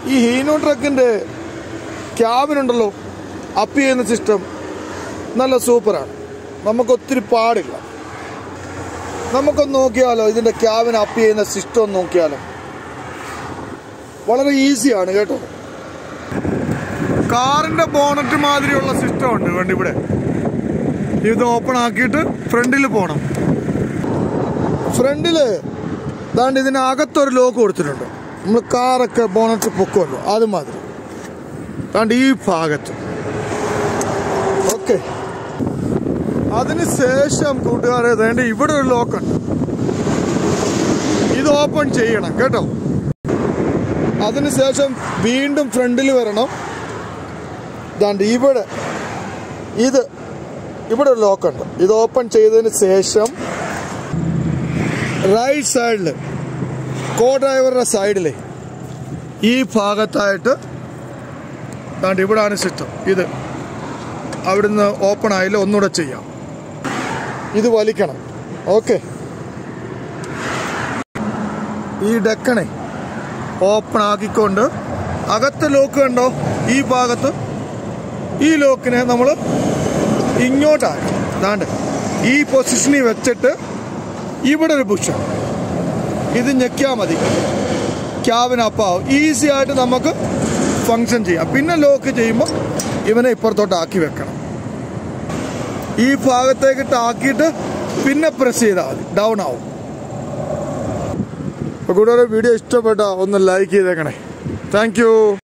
ഈ ഹീനോ ട്രക്കിന്റെ ക്യാബിനുണ്ടല്ലോ അപ്പ് ചെയ്യുന്ന സിസ്റ്റം നല്ല സൂപ്പറാണ് നമുക്ക് ഒത്തിരി പാടില്ല നമുക്കൊന്ന് നോക്കിയാലോ ഇതിന്റെ ക്യാബിൻ അപ്പ് ചെയ്യുന്ന സിസ്റ്റം ഒന്ന് നോക്കിയാലോ വളരെ ഈസിയാണ് കേട്ടോ കാറിന്റെ ബോണറ്റ് മാതിരിയുള്ള സിസ്റ്റം ഉണ്ട് വേണ്ട ഇവിടെ ഇത് ഓപ്പൺ ആക്കിയിട്ട് ഫ്രണ്ടിൽ പോകണം ഫ്രണ്ടില് ദാണ്ട് ഇതിനകത്തൊരു ലോക്ക് കൊടുത്തിട്ടുണ്ട് നമ്മൾ കാറൊക്കെ ബോണറ്റ് പൊക്കുമല്ലോ അതുമാതിരി ദാണ്ട് ഈ ഭാഗത്ത് ഓക്കെ അതിനുശേഷം കൂട്ടുകാരെ വേണ്ട ഇവിടെ ഒരു ലോക്കുണ്ട് ഇത് ഓപ്പൺ ചെയ്യണം കേട്ടോ അതിനുശേഷം വീണ്ടും ഫ്രണ്ടിൽ വരണം ദാണ്ട് ഇവിടെ ഇത് ഇവിടെ ഒരു ലോക്കുണ്ട് ഇത് ഓപ്പൺ ചെയ്തതിന് ശേഷം റൈറ്റ് സൈഡിൽ കോ ഡ്രൈവറുടെ സൈഡിൽ ഈ ഭാഗത്തായിട്ട് ദാണ്ട് ഇവിടാണ് സിസ്റ്റം ഇത് അവിടുന്ന് ഓപ്പൺ ആയില്ല ഒന്നുകൂടെ ചെയ്യാം ഇത് വലിക്കണം ഓക്കെ ഈ ഡക്കണെ ഓപ്പൺ ആക്കിക്കൊണ്ട് അകത്ത് ലോക്ക് കണ്ടോ ഈ ഭാഗത്ത് ഈ ലോക്കിനെ നമ്മൾ ഇങ്ങോട്ടാക്കി ദാണ്ട് ഈ പൊസിഷനിൽ വെച്ചിട്ട് ഇവിടെ ഒരു പുഷ് ഇത് ഞെക്കിയാൽ മതി ക്യാബിൻ അപ്പാവും ഈസി ആയിട്ട് നമുക്ക് ഫങ്ഷൻ ചെയ്യാം പിന്നെ ലോക്ക് ചെയ്യുമ്പോൾ ഇവനെ ഇപ്പുറത്തോട്ട് ആക്കി വെക്കണം ഈ ഭാഗത്തേക്കിട്ട് ആക്കിയിട്ട് പിന്നെ പ്രസ് ചെയ്താൽ മതി ഡൗൺ ആവും അപ്പോൾ കൂടെ വീഡിയോ ഇഷ്ടപ്പെട്ട ഒന്ന് ലൈക്ക് ചെയ്തേക്കണേ താങ്ക്